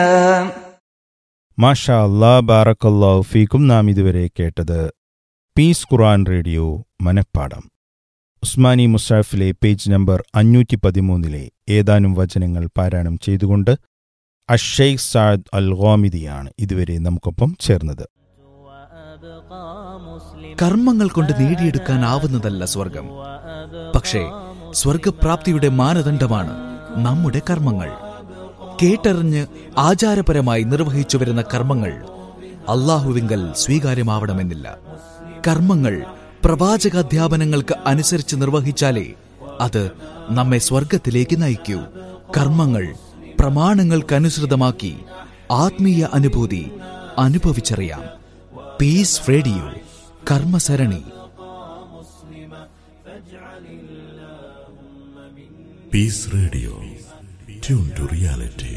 മാഷാ അല്ലാ ബാറക്കല്ലാഹു ഫീക്കും നാം ഇതുവരെ കേട്ടത് പീസ് ഖുറാൻ റേഡിയോ മനപ്പാടം ഉസ്മാനി മുസാഫിലെ പേജ് നമ്പർ അഞ്ഞൂറ്റി പതിമൂന്നിലെ ഏതാനും വചനങ്ങൾ പാരായണം ചെയ്തുകൊണ്ട് അഷെയ്ഖ് സാദ് അൽ ഗോമിദിയാണ് ഇതുവരെ നമുക്കൊപ്പം ചേർന്നത് കർമ്മങ്ങൾ കൊണ്ട് നേടിയെടുക്കാനാവുന്നതല്ല സ്വർഗം പക്ഷേ സ്വർഗപ്രാപ്തിയുടെ മാനദണ്ഡമാണ് നമ്മുടെ കർമ്മങ്ങൾ കേട്ടറിഞ്ഞ് ആചാരപരമായി നിർവഹിച്ചു വരുന്ന കർമ്മങ്ങൾ അള്ളാഹുവിങ്കൽ സ്വീകാര്യമാവണമെന്നില്ല കർമ്മങ്ങൾ പ്രവാചകാധ്യാപനങ്ങൾക്ക് അനുസരിച്ച് നിർവഹിച്ചാലേ അത് നമ്മെ സ്വർഗത്തിലേക്ക് നയിക്കൂ കർമ്മങ്ങൾ പ്രമാണങ്ങൾക്കനുസൃതമാക്കി ആത്മീയ അനുഭൂതി അനുഭവിച്ചറിയാം പീസ് റേഡിയോ കർമ്മസരണി peace radio tune to reality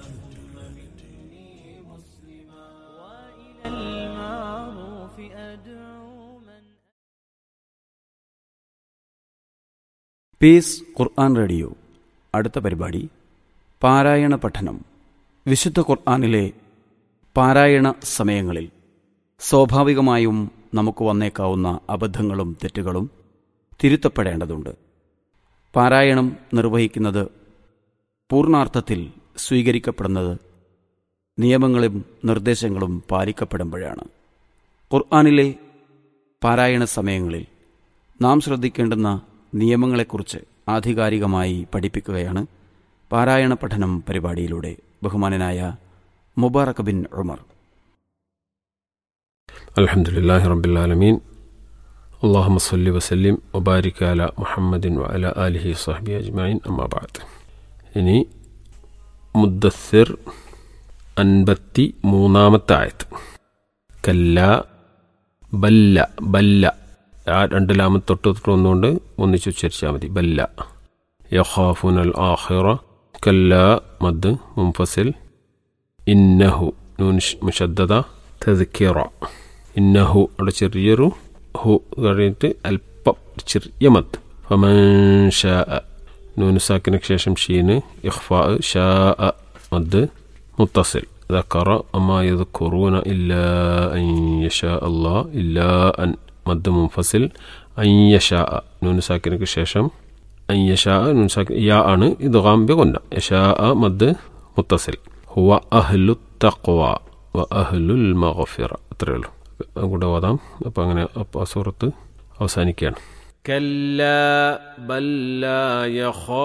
peace Quran radio അടുത്ത പരിപാടി പാരായണ പഠനം വിശുദ്ധ ഖുർആനിലെ പാരായണ സമയങ്ങളിൽ സ്വാഭാവികമായും നമുക്ക് വന്നേക്കാവുന്ന അബദ്ധങ്ങളും തെറ്റുകളും തിരുത്തപ്പെടേണ്ടതുണ്ട് പാരായണം നിർവഹിക്കുന്നത് പൂർണാർത്ഥത്തിൽ സ്വീകരിക്കപ്പെടുന്നത് നിയമങ്ങളും നിർദ്ദേശങ്ങളും പാലിക്കപ്പെടുമ്പോഴാണ് ഖുർആനിലെ പാരായണ സമയങ്ങളിൽ നാം ശ്രദ്ധിക്കേണ്ടുന്ന നിയമങ്ങളെക്കുറിച്ച് ആധികാരികമായി പഠിപ്പിക്കുകയാണ് പാരായണ പഠനം പരിപാടിയിലൂടെ ബഹുമാനനായ മുബാറക് ബിൻ ഉമർ الحمد لله رب العالمين اللهم صل وسلم وبارك على محمد وعلى آله وصحبه أجمعين أما بعد ഇനി മുദ്ദസ്സിർ അൻപത്തി മൂന്നാമത്തെ ആയത്ത് കല്ല ബല്ല ബല്ല ആ രണ്ട് ലാമ തൊട്ട് തൊട്ട് ഒന്നുകൊണ്ട് ഒന്നിച്ച് ഉച്ചരിച്ചാൽ മതി ബല്ല യഖാഫുൻ അൽ ആഖിറ കല്ല മദ് മുംഫസിൽ ഇന്നഹു നൂൻ മുഷദ്ദത തദ്ക്കിറ ഇന്നഹു അവിടെ ചെറിയൊരു ഹു കഴിഞ്ഞിട്ട് അല്പം ചെറിയ മത്ത് ഫമൻ ഷാ നൂന് സാക്കിന് ശേഷം ഷീന് ഇഖ്ഫാ ഷാ മദ് മുത്തസിൽ ذكر أما يذكرون إلا أن يشاء الله إلا أن മദ് മുൻഫസിൽ അയ്യഷാ നൂന് സാക്കിനക്ക് ശേഷം അയ്യഷാ നൂൻ സാക്കി യാ ആണ് ഇത് ഗാംബ്യ കൊന്ന യഷാ മദ് മുത്തസിൽ ഹുവ അഹ്ലു തഖ്വ വ അഹ്ലുൽ മഗ്ഫിറ അത്രയേ ഉള്ളൂ കൂടെ ഓതാം അപ്പം അങ്ങനെ അപ്പോൾ ആ സൂറത്ത് അവസാനിക്കുകയാണ് كلا بل لا يخاف